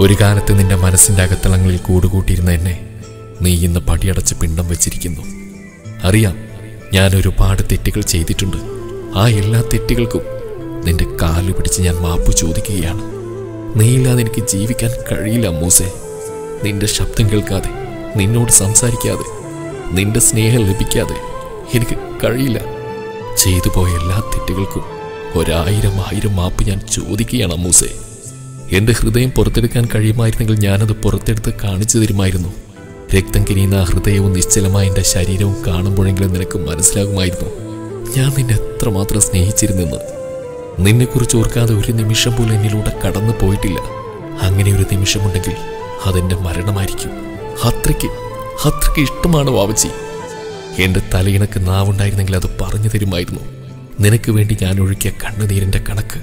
ഒരു കാലത്ത് നിന്റെ മനസ്സിന്റെ അകത്തളങ്ങളിൽ കൂടുകൂട്ടിയിരുന്ന എന്നെ നീ ഇന്ന് പടിയടച്ച് പിണ്ടം വെച്ചിരിക്കുന്നു അറിയാം ഞാൻ ഒരുപാട് തെറ്റുകൾ ചെയ്തിട്ടുണ്ട് ആ എല്ലാ തെറ്റുകൾക്കും നിന്റെ കാല് പിടിച്ച് ഞാൻ മാപ്പ് ചോദിക്കുകയാണ് നീയില്ലാതെ എനിക്ക് ജീവിക്കാൻ കഴിയില്ല മൂസേ നിന്റെ ശബ്ദം കേൾക്കാതെ നിന്നോട് സംസാരിക്കാതെ നിന്റെ സ്നേഹം ലഭിക്കാതെ എനിക്ക് കഴിയില്ല ചെയ്തു പോയ എല്ലാ തെറ്റുകൾക്കും ഒരായിരം ആയിരം മാപ്പ് ഞാൻ ചോദിക്കുകയാണ് മൂസേ എന്റെ ഹൃദയം പുറത്തെടുക്കാൻ കഴിയുമായിരുന്നെങ്കിൽ ഞാനത് പുറത്തെടുത്ത് കാണിച്ചു തരുമായിരുന്നു രക്തം കിനിയുന്ന ആ ഹൃദയവും നിശ്ചലമായ എന്റെ ശരീരവും കാണുമ്പോഴെങ്കിലും നിനക്ക് മനസ്സിലാകുമായിരുന്നു ഞാൻ നിന്നെ എത്രമാത്രം സ്നേഹിച്ചിരുന്നെന്ന് നിന്നെക്കുറിച്ച് ഓർക്കാതെ ഒരു നിമിഷം പോലും എന്നിലൂടെ കടന്നു പോയിട്ടില്ല അങ്ങനെ ഒരു നിമിഷമുണ്ടെങ്കിൽ അതെന്റെ മരണമായിരിക്കും അത്രയ്ക്ക് അത്രയ്ക്ക് ഇഷ്ടമാണ് വാവച്ചി എന്റെ തലയിണക്ക് നാവുണ്ടായിരുന്നെങ്കിൽ അത് പറഞ്ഞു തരുമായിരുന്നു നിനക്ക് വേണ്ടി ഞാൻ ഒഴുക്കിയ കണ്ണുനീരിന്റെ കണക്ക്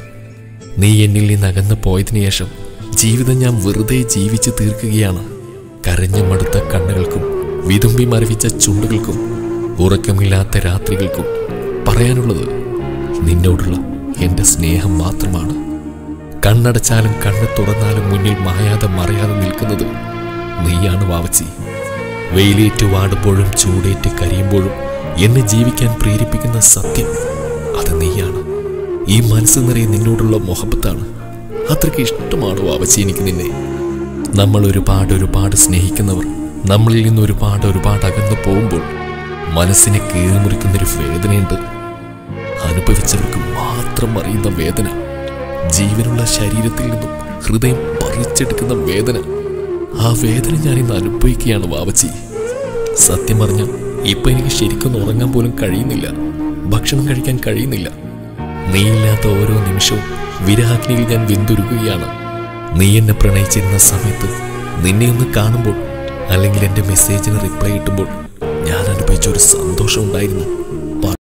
നീ എന്നിൽ നിന്ന് അകന്നു പോയതിനു ശേഷം ജീവിതം ഞാൻ വെറുതെ ജീവിച്ച് തീർക്കുകയാണ് കരഞ്ഞു മടുത്ത കണ്ണുകൾക്കും വിതുമ്പി മരവിച്ച ചുണ്ടുകൾക്കും ഉറക്കമില്ലാത്ത രാത്രികൾക്കും പറയാനുള്ളത് നിന്നോടുള്ള എൻ്റെ സ്നേഹം മാത്രമാണ് കണ്ണടച്ചാലും കണ്ണ് തുറന്നാലും മുന്നിൽ മായാതെ മറയാതെ നിൽക്കുന്നത് നീയാണ് വാവച്ചി വെയിലേറ്റ് വാടുമ്പോഴും ചൂടേറ്റ് കരിയുമ്പോഴും എന്നെ ജീവിക്കാൻ പ്രേരിപ്പിക്കുന്ന സത്യം അത് നീയാണ് ഈ മനസ്സ് നിറയെ നിന്നോടുള്ള മൊഹബത്താണ് അത്രയ്ക്ക് ഇഷ്ടമാണ് വാവച്ചി എനിക്ക് നിന്നെ നമ്മൾ ഒരുപാട് ഒരുപാട് സ്നേഹിക്കുന്നവർ നമ്മളിൽ നിന്ന് ഒരുപാട് ഒരുപാട് അകന്നു പോകുമ്പോൾ മനസ്സിനെ കീറിമുറിക്കുന്നൊരു വേദനയുണ്ട് അനുഭവിച്ചവർക്ക് മാത്രം അറിയുന്ന വേദന ജീവനുള്ള ശരീരത്തിൽ നിന്നും ഹൃദയം പറിച്ചെടുക്കുന്ന വേദന ആ വേദന ഞാൻ ഇന്ന് അനുഭവിക്കുകയാണ് വാവച്ചി സത്യം പറഞ്ഞ ഇപ്പൊ എനിക്ക് ശരിക്കും ഉറങ്ങാൻ പോലും കഴിയുന്നില്ല ഭക്ഷണം കഴിക്കാൻ കഴിയുന്നില്ല നീയില്ലാത്ത ഓരോ നിമിഷവും വിരഹാഗ്നിയിൽ ഞാൻ വെന്തുരുകുകയാണ് നീ എന്നെ പ്രണയിച്ചിരുന്ന സമയത്ത് നിന്നെ ഒന്ന് കാണുമ്പോൾ അല്ലെങ്കിൽ എൻ്റെ മെസ്സേജിന് റിപ്ലൈ കിട്ടുമ്പോൾ ഞാൻ അനുഭവിച്ച ഒരു സന്തോഷം ഉണ്ടായിരുന്നു